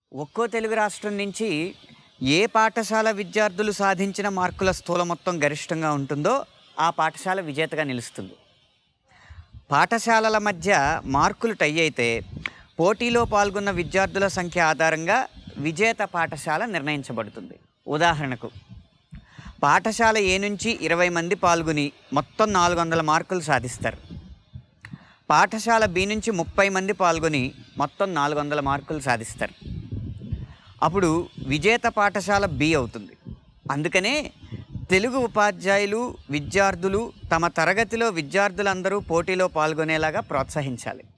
ఒక్కో తెలుగు రాష్ట్రం నుంచి ఏ పాఠశాల విద్యార్థులు సాధించిన మార్కుల స్థూల మొత్తం గరిష్టంగా ఉంటుందో ఆ పాఠశాల విజేతగా నిలుస్తుంది పాఠశాలల మధ్య మార్కులు టై అయితే పోటీలో పాల్గొన్న విద్యార్థుల సంఖ్య ఆధారంగా విజేత పాఠశాల నిర్ణయించబడుతుంది ఉదాహరణకు పాఠశాల ఏ నుంచి ఇరవై మంది పాల్గొని మొత్తం నాలుగు వందల మార్కులు సాధిస్తారు పాఠశాల బి నుంచి ముప్పై మంది పాల్గొని మొత్తం నాలుగు వందల మార్కులు సాధిస్తారు అప్పుడు విజేత పాఠశాల బి అవుతుంది అందుకనే తెలుగు ఉపాధ్యాయులు విద్యార్థులు తమ తరగతిలో విద్యార్థులందరూ పోటీలో పాల్గొనేలాగా ప్రోత్సహించాలి